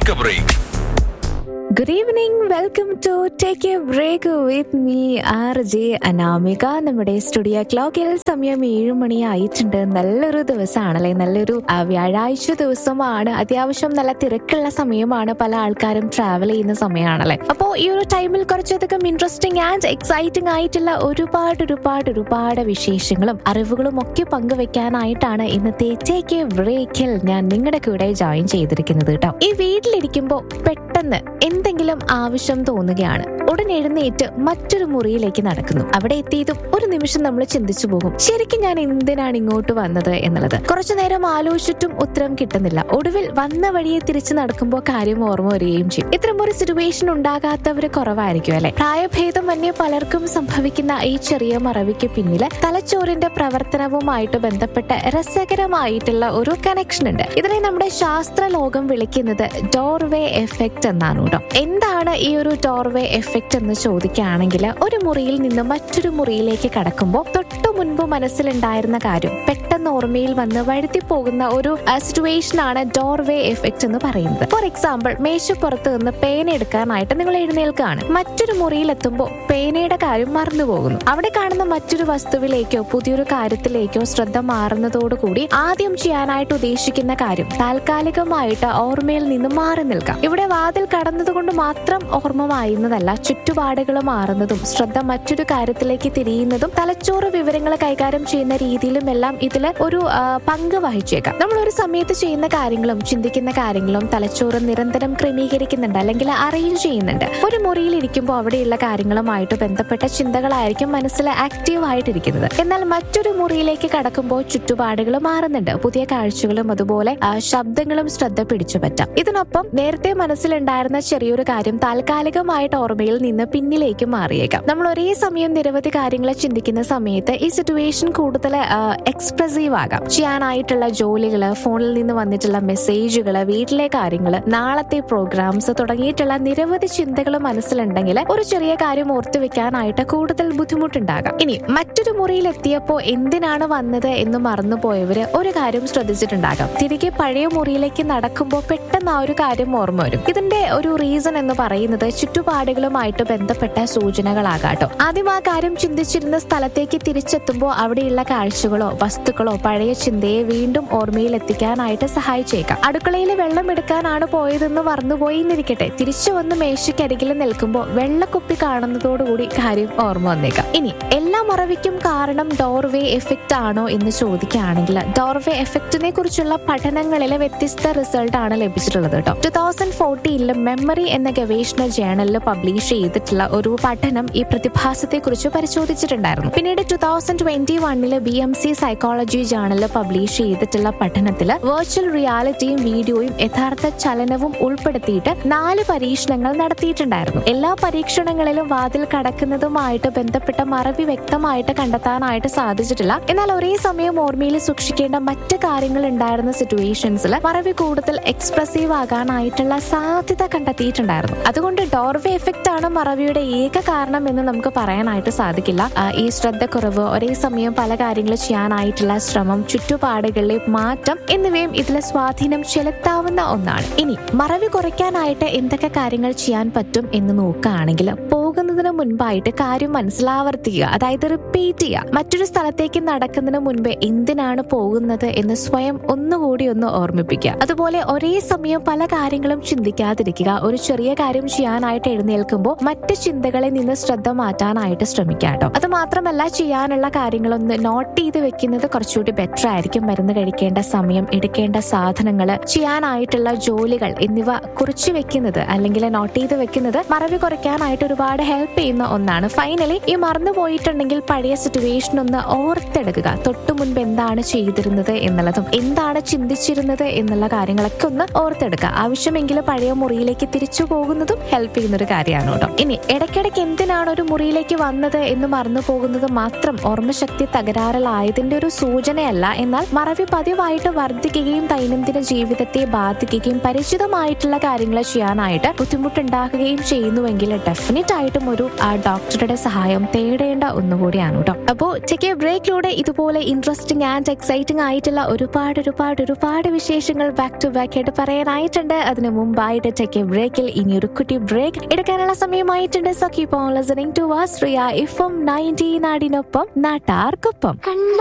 Take a break. Good evening welcome to take a break with me R J Anamika നമ്മുടെ studio ക്ലോക്കിൽ സമയം ഏഴ് മണി ആയിട്ടുണ്ട് നല്ലൊരു ദിവസമാണല്ലേ നല്ലൊരു ആ, വ്യാഴാഴ്ച ദിവസമാണ് അത്യാവശ്യം നല്ല തിരക്കുള്ള സമയമാണ് പല ആൾക്കാരും ട്രാവൽ ചെയ്യുന്ന സമയമാണല്ലേ അപ്പോൾ ഈ ഒരു ടൈമിൽ കുറച്ചധികം ഇൻട്രസ്റ്റിംഗ് ആൻഡ് എക്സൈറ്റിംഗ് ആയിട്ടുള്ള ഒരുപാട് ഒരുപാട് ഒരുപാട് വിശേഷങ്ങളും അറിവുകളും ഒക്കെ പങ്കുവെക്കാനായിട്ടാണ് ഇന്നത്തെ ടേക്ക് എ ബ്രേക്കിൽ ഞാൻ നിങ്ങളുടെ കൂടെ ജോയിൻ ചെയ്തിരിക്കുന്നത് കേട്ടോ ഈ വീട്ടിലിരിക്കുമ്പോൾ പെട്ടെന്ന് എന്തെങ്കിലും ആവശ്യം തോന്നുകയാണ് ഉടൻ എഴുന്നേറ്റ് മറ്റൊരു മുറിയിലേക്ക് നടക്കുന്നു അവിടെ എത്തിയതും ഒരു നിമിഷം നമ്മൾ ചിന്തിച്ചു പോകും ശരിക്കും ഞാൻ എന്തിനാണ് ഇങ്ങോട്ട് വന്നത് എന്നുള്ളത് കുറച്ചു നേരം ആലോചിച്ചിട്ടും ഉത്തരം കിട്ടുന്നില്ല ഒടുവിൽ വന്ന വഴിയെ തിരിച്ചു നടക്കുമ്പോൾ കാര്യം ഓർമ്മ വരികയും ചെയ്യും ഇത്തരം ഒരു സിറ്റുവേഷൻ ഉണ്ടാകാത്തവര് കുറവായിരിക്കും അല്ലെ പ്രായഭേദം വന്യ പലർക്കും സംഭവിക്കുന്ന ഈ ചെറിയ മറവിക്ക് പിന്നില് തലച്ചോറിന്റെ പ്രവർത്തനവുമായിട്ട് ബന്ധപ്പെട്ട രസകരമായിട്ടുള്ള ഒരു കണക്ഷൻ ഉണ്ട് ഇതിനെ നമ്മുടെ ശാസ്ത്ര ലോകം വിളിക്കുന്നത് ഡോർവേ എഫക്റ്റ് എന്നാണ് കേട്ടോ എന്താണ് ഈ ഒരു ഡോർവേ എഫക്റ്റ് എന്ന് ചോദിക്കുകയാണെങ്കിൽ ഒരു മുറിയിൽ നിന്ന് മറ്റൊരു മുറിയിലേക്ക് കടക്കുമ്പോൾ തൊട്ടു മുൻപ് മനസ്സിലുണ്ടായിരുന്ന കാര്യം പെട്ടെന്ന് ഓർമ്മയിൽ വന്ന് വഴുതി പോകുന്ന ഒരു സിറ്റുവേഷൻ ആണ് ഡോർവേ എഫക്റ്റ് എന്ന് പറയുന്നത് ഫോർ എക്സാമ്പിൾ മേശപ്പുറത്ത് നിന്ന് പേന എടുക്കാനായിട്ട് നിങ്ങൾ എഴുന്നേൽക്കുകയാണ് മറ്റൊരു മുറിയിൽ എത്തുമ്പോൾ പേനയുടെ കാര്യം മറന്നു പോകുന്നു അവിടെ കാണുന്ന മറ്റൊരു വസ്തുവിലേക്കോ പുതിയൊരു കാര്യത്തിലേക്കോ ശ്രദ്ധ മാറുന്നതോടുകൂടി ആദ്യം ചെയ്യാനായിട്ട് ഉദ്ദേശിക്കുന്ന കാര്യം താൽക്കാലികമായിട്ട് ഓർമ്മയിൽ നിന്ന് മാറി നിൽക്കാം ഇവിടെ വാതിൽ കടന്നതുകൊണ്ട് മാത്രം ഓർമ്മ മായുന്നതല്ല ചുറ്റുപാടുകൾ മാറുന്നതും ശ്രദ്ധ മറ്റൊരു കാര്യത്തിലേക്ക് തിരിയുന്നതും തലച്ചോറ് വിവരങ്ങൾ കൈകാര്യം ചെയ്യുന്ന രീതിയിലും എല്ലാം ഇതിൽ ഒരു ആ, പങ്ക് വഹിച്ചേക്കാം നമ്മൾ ഒരു സമയത്ത് ചെയ്യുന്ന കാര്യങ്ങളും ചിന്തിക്കുന്ന കാര്യങ്ങളും തലച്ചോറ് നിരന്തരം ക്രമീകരിക്കുന്നുണ്ട് അല്ലെങ്കിൽ അറേഞ്ച് ചെയ്യുന്നുണ്ട് ഒരു മുറിയിൽ ഇരിക്കുമ്പോൾ അവിടെയുള്ള കാര്യങ്ങളുമായിട്ട് ബന്ധപ്പെട്ട ചിന്തകളായിരിക്കും മനസ്സിൽ ആക്റ്റീവ് ആയിട്ടിരിക്കുന്നത് എന്നാൽ മറ്റൊരു മുറിയിലേക്ക് കടക്കുമ്പോൾ ചുറ്റുപാടുകൾ മാറുന്നുണ്ട് പുതിയ കാഴ്ചകളും അതുപോലെ ആ, ശബ്ദങ്ങളും ശ്രദ്ധ പിടിച്ചു പറ്റാം ഇതിനൊപ്പം നേരത്തെ മനസ്സിലുണ്ടായിരുന്ന ചെറിയൊരു കാര്യം താൽക്കാലികമായിട്ട് ഓർമ്മയിൽ നിന്ന് പിന്നിലേക്ക് മാറിയേക്കാം നമ്മൾ ഒരേ സമയം നിരവധി കാര്യങ്ങൾ ചിന്തിക്കുന്ന സമയത്ത് ഈ സിറ്റുവേഷൻ കൂടുതൽ എക്സ്പ്രസീവ് ആകാം ചെയ്യാനായിട്ടുള്ള ജോലികള് ഫോണിൽ നിന്ന് വന്നിട്ടുള്ള മെസ്സേജുകള് വീട്ടിലെ കാര്യങ്ങള് നാളത്തെ പ്രോഗ്രാംസ് തുടങ്ങിയിട്ടുള്ള നിരവധി ചിന്തകൾ മനസ്സിലുണ്ടെങ്കിൽ ഒരു ചെറിയ കാര്യം ഓർത്തു വെക്കാനായിട്ട് കൂടുതൽ ബുദ്ധിമുട്ടുണ്ടാകാം ഇനി മറ്റൊരു മുറിയിൽ എത്തിയപ്പോൾ എന്തിനാണ് വന്നത് എന്ന് മറന്നുപോയവര് ഒരു കാര്യം ശ്രദ്ധിച്ചിട്ടുണ്ടാകാം തിരികെ പഴയ മുറിയിലേക്ക് നടക്കുമ്പോൾ പെട്ടെന്ന് ആ ഒരു കാര്യം ഓർമ്മ വരും ഇതിന്റെ ഒരു റീസൺ എന്ന് പറയുന്നത് ചുറ്റുപാടുകളുമായിട്ട് ബന്ധപ്പെട്ട സൂചനകളാകാട്ടോ ആദ്യം ആ കാര്യം ചിന്തിച്ചിരുന്ന സ്ഥലത്തേക്ക് തിരിച്ചെത്തുമ്പോൾ അവിടെയുള്ള കാഴ്ചകളോ വസ്തുക്കളോ പഴയ ചിന്തയെ വീണ്ടും ഓർമ്മയിൽ എത്തിക്കാനായിട്ട് സഹായിച്ചേക്കാം അടുക്കളയിൽ വെള്ളം എടുക്കാനാണ് പോയതെന്ന് മറന്നുപോയി എന്നിരിക്കട്ടെ തിരിച്ചു വന്ന് മേശയ്ക്കരികിൽ നിൽക്കുമ്പോൾ വെള്ളക്കുപ്പി കാണുന്നതോടുകൂടി കാര്യം ഓർമ്മ വന്നേക്കാം ഇനി എല്ലാ മറവിക്കും കാരണം ഡോർവേ എഫക്റ്റ് ആണോ എന്ന് ചോദിക്കുകയാണെങ്കിൽ ഡോർവേ എഫക്റ്റിനെ കുറിച്ചുള്ള പഠനങ്ങളിലെ വ്യത്യസ്ത റിസൾട്ട് ആണ് ലഭിച്ചിട്ടുള്ളത് കേട്ടോ ടു തൗസൻഡ് ഫോർട്ടീനിൽ മെമ്മറി എന്ന ഗവേഷണ ജേണലിൽ പബ്ലിഷ് ചെയ്തിട്ടുള്ള ഒരു പഠനം ഈ പ്രതിഭാസത്തെ കുറിച്ച് പരിശോധിച്ചിട്ടുണ്ടായിരുന്നു പിന്നീട് ടു തൗസൻഡ് ട്വന്റി വണ്ണില് ബി എം സി സൈക്കോളജി ജേണലിൽ പബ്ലിഷ് ചെയ്തിട്ടുള്ള പഠനത്തിൽ വെർച്വൽ റിയാലിറ്റിയും വീഡിയോയും യഥാർത്ഥ ചലനവും ഉൾപ്പെടുത്തിയിട്ട് നാല് പരീക്ഷണങ്ങൾ നടത്തിയിട്ടുണ്ടായിരുന്നു എല്ലാ പരീക്ഷണങ്ങളിലും വാതിൽ കടക്കുന്നതുമായിട്ട് ബന്ധപ്പെട്ട മറവി വ്യക്തമായിട്ട് കണ്ടെത്താനായിട്ട് സാധിച്ചിട്ടില്ല എന്നാൽ ഒരേ സമയം ഓർമ്മയിൽ സൂക്ഷിക്കേണ്ട മറ്റ് കാര്യങ്ങൾ ഉണ്ടായിരുന്ന സിറ്റുവേഷൻസിൽ മറവി കൂടുതൽ എക്സ്പ്രസീവ് ആകാനായിട്ടുള്ള സാധ്യത കണ്ടെത്തിയിട്ടുണ്ടായിരുന്നു അതുകൊണ്ട് ഡോർവേ എഫക്റ്റ് ആണ് മറവിയുടെ ഏക കാരണം എന്ന് നമുക്ക് പറയാനായിട്ട് സാധിക്കില്ല ആ, ഈ ശ്രദ്ധക്കുറവ് ഒരേ സമയം പല കാര്യങ്ങൾ ചെയ്യാനായിട്ടുള്ള ശ്രമം ചുറ്റുപാടുകളിലെ മാറ്റം എന്നിവയും ഇതിലെ സ്വാധീനം ചെലുത്താവുന്ന ഒന്നാണ് ഇനി മറവി കുറയ്ക്കാനായിട്ട് എന്തൊക്കെ കാര്യങ്ങൾ ചെയ്യാൻ പറ്റും എന്ന് നോക്കുകയാണെങ്കിൽ പോകുന്നതിന് മുൻപായിട്ട് കാര്യം മനസ്സിലാവർത്തിക്കുക അതായത് റിപ്പീറ്റ് ചെയ്യുക മറ്റൊരു സ്ഥലത്തേക്ക് നടക്കുന്നതിന് മുൻപ് എന്തിനാണ് പോകുന്നത് എന്ന് സ്വയം ഒന്നുകൂടി ഒന്ന് ഓർമ്മിപ്പിക്കുക അതുപോലെ ഒരേ സമയം പല കാര്യങ്ങളും ചിന്തിക്കാതിരിക്കുക ഒരു ചെറിയ കാര്യം ചെയ്യാനായിട്ട് എഴുന്നേൽക്കുമ്പോൾ മറ്റ് ചിന്തകളിൽ നിന്ന് ശ്രദ്ധ മാറ്റാനായിട്ട് ശ്രമിക്കുക കേട്ടോ അത് മാത്രമല്ല ചെയ്യാനുള്ള കാര്യങ്ങളൊന്ന് നോട്ട് ചെയ്ത് വെക്കുന്നത് കുറച്ചുകൂടി ബെറ്റർ ആയിരിക്കും മരുന്ന് കഴിക്കേണ്ട സമയം എടുക്കേണ്ട സാധനങ്ങൾ ചെയ്യാനായിട്ടുള്ള ജോലികൾ എന്നിവ കുറിച്ചു വെക്കുന്നത് അല്ലെങ്കിൽ നോട്ട് ചെയ്ത് വെക്കുന്നത് മറവി കുറയ്ക്കാനായിട്ട് ഒരുപാട് ഹെൽപ്പ് ചെയ്യുന്ന ഒന്നാണ് ഫൈനലി ഈ മറന്നു പോയിട്ടുണ്ടെങ്കിൽ പഴയ സിറ്റുവേഷൻ ഒന്ന് ഓർത്തെടുക്കുക തൊട്ടു മുൻപ് എന്താണ് ചെയ്തിരുന്നത് എന്നുള്ളതും എന്താണ് ചിന്തിച്ചിരുന്നത് എന്നുള്ള കാര്യങ്ങളൊക്കെ ഒന്ന് ഓർത്തെടുക്കുക ആവശ്യമെങ്കിൽ പഴയ മുറിയിലേക്ക് തിരിച്ചു പോകുന്നതും ഹെൽപ്പ് ചെയ്യുന്ന ഒരു കാര്യമാണ് കേട്ടോ ഇനി ഇടയ്ക്കിടയ്ക്ക് എന്തിനാണ് ഒരു മുറിയിലേക്ക് വന്നത് എന്ന് മറന്നു പോകുന്നത് മാത്രം ഓർമ്മശക്തി തകരാറിലായതിന്റെ ഒരു സൂചനയല്ല എന്നാൽ മറവി പതിവായിട്ട് വർദ്ധിക്കുകയും ദൈനംദിന ജീവിതത്തെ ബാധിക്കുകയും പരിചിതമായിട്ടുള്ള കാര്യങ്ങൾ ചെയ്യാനായിട്ട് ബുദ്ധിമുട്ടുണ്ടാക്കുകയും ചെയ്യുന്നുവെങ്കിൽ ഡെഫിനറ്റ് ആയിട്ട് തീർച്ചയായിട്ടും ഒരു ആ, ഡോക്ടറുടെ സഹായം തേടേണ്ട ഒന്നുകൂടിയാണ് കേട്ടോ അപ്പോൾ ചെക്ക് ബ്രേക്കിലൂടെ ഇതുപോലെ ഇൻട്രസ്റ്റിംഗ് ആൻഡ് എക്സൈറ്റിംഗ് ആയിട്ടുള്ള ഒരുപാട് ഒരുപാട് ഒരുപാട് വിശേഷങ്ങൾ ബാക്ക് ടു ബാക്ക് ആയിട്ട് പറയാനായിട്ടുണ്ട് അതിന് മുമ്പായിട്ട് ചെക്ക് ബ്രേക്കിൽ ഇനി ഒരു കുട്ടി ബ്രേക്ക് എടുക്കാനുള്ള സമയമായിട്ടുണ്ട് so keep on listening to വാസ് റിയ ഇഫം നയൻറ്റീൻ നാടിനൊപ്പം നാട്ടാർക്കൊപ്പം കണ്ട